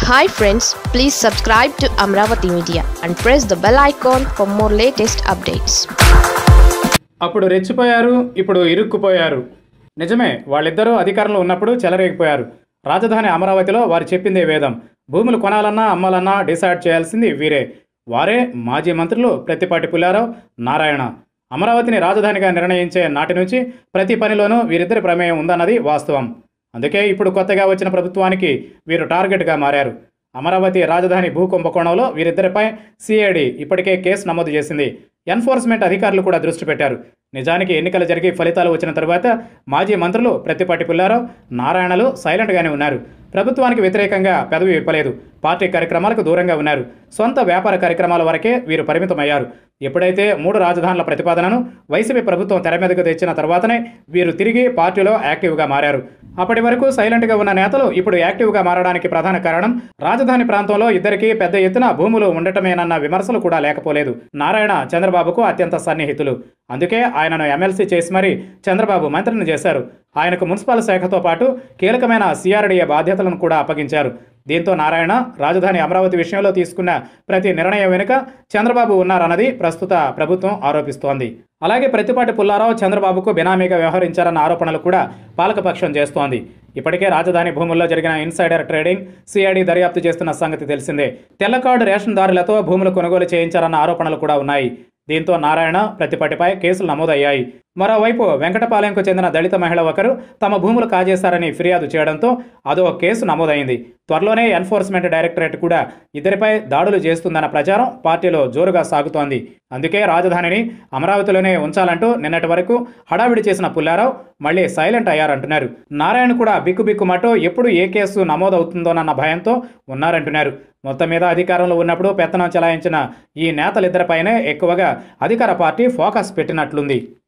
hi friends please subscribe to Amaravati media and press the bell icon for more latest updates అప్పుడు రెచ్చిపోయారు ఇప్పుడు ఇరుక్కుపోయారు నిజమే వాళ్ళిద్దరూ అధికారంలో ఉన్నప్పుడు చెలరేగిపోయారు రాజధాని అమరావతిలో వారు చెప్పిందే వేదం భూములు కొనాలన్నా అమ్మాలన్నా డిసైడ్ చేయాల్సింది వీరే వారే మాజీ మంత్రులు ప్రతిపాటి పుల్లారావు నారాయణ అమరావతిని రాజధానిగా నిర్ణయించే నాటి నుంచి ప్రతి పనిలోనూ వీరిద్దరి ప్రమేయం ఉందన్నది వాస్తవం అందుకే ఇప్పుడు కొత్తగా వచ్చిన ప్రభుత్వానికి వీరు టార్గెట్గా మారారు అమరావతి రాజధాని భూ కుంభకోణంలో వీరిద్దరిపై సిఐడి ఇప్పటికే కేసు నమోదు చేసింది ఎన్ఫోర్స్మెంట్ అధికారులు కూడా దృష్టి పెట్టారు నిజానికి ఎన్నికలు జరిగి ఫలితాలు వచ్చిన తరువాత మాజీ మంత్రులు ప్రతిపాటి పుల్లారావు నారాయణలు సైలెంట్గానే ఉన్నారు ప్రభుత్వానికి వ్యతిరేకంగా పెదవి విప్పలేదు పార్టీ కార్యక్రమాలకు దూరంగా ఉన్నారు సొంత వ్యాపార కార్యక్రమాల వరకే వీరు పరిమితమయ్యారు ఎప్పుడైతే మూడు రాజధానుల ప్రతిపాదనను వైసీపీ ప్రభుత్వం తెర మీదకు తెచ్చిన తర్వాతనే వీరు తిరిగి పార్టీలో యాక్టివ్గా మారారు అప్పటి వరకు సైలెంట్గా ఉన్న నేతలు ఇప్పుడు యాక్టివ్గా మారడానికి ప్రధాన కారణం రాజధాని ప్రాంతంలో ఇద్దరికి పెద్ద ఎత్తున భూములు ఉండటమేనన్న విమర్శలు కూడా లేకపోలేదు నారాయణ చంద్రబాబుకు అత్యంత సన్నిహితులు అందుకే ఆయనను ఎమ్మెల్సీ చేసి మరీ చంద్రబాబు మంత్రిని చేశారు ఆయనకు మున్సిపల్ శాఖతో పాటు కీలకమైన సిఆర్డీఏ బాధ్యతలను కూడా అప్పగించారు దీంతో నారాయణ రాజధాని అమరావతి విషయంలో తీసుకున్న ప్రతి నిర్ణయం వెనుక చంద్రబాబు ఉన్నారన్నది ప్రస్తుత ప్రభుత్వం ఆరోపిస్తోంది అలాగే ప్రతిపాటి పుల్లారావు చంద్రబాబుకు బినామీగా వ్యవహరించారన్న ఆరోపణలు కూడా పాలకపక్షం చేస్తోంది ఇప్పటికే రాజధాని భూముల్లో జరిగిన ఇన్సైడర్ ట్రేడింగ్ సిఐడి దర్యాప్తు చేస్తున్న సంగతి తెలిసిందే తెల్లకార్డు రేషన్దారులతో భూములు కొనుగోలు చేయించారన్న ఆరోపణలు కూడా ఉన్నాయి దీంతో నారాయణ ప్రతిపటిపై కేసులు నమోదయ్యాయి మరోవైపు వెంకటపాలెంకు చెందిన దళిత మహిళ ఒకరు తమ భూములు కాజేశారని ఫిర్యాదు చేయడంతో అదో కేసు నమోదైంది త్వరలోనే ఎన్ఫోర్స్మెంట్ డైరెక్టరేట్ కూడా ఇద్దరిపై దాడులు చేస్తుందన్న ప్రచారం పార్టీలో జోరుగా సాగుతోంది అందుకే రాజధానిని అమరావతిలోనే ఉంచాలంటూ నిన్నటి వరకు హడావిడి చేసిన పుల్లారావు మళ్ళీ సైలెంట్ అయ్యారంటున్నారు నారాయణ కూడా బిక్కుబిక్కుమటో ఎప్పుడు ఏ కేసు నమోదవుతుందోనన్న భయంతో ఉన్నారంటున్నారు మొత్తం మీద అధికారంలో ఉన్నప్పుడు పెత్తనం చెలాయించిన ఈ నేతలిద్దరిపైనే ఎక్కువగా అధికార పార్టీ ఫోకస్ పెట్టినట్లుంది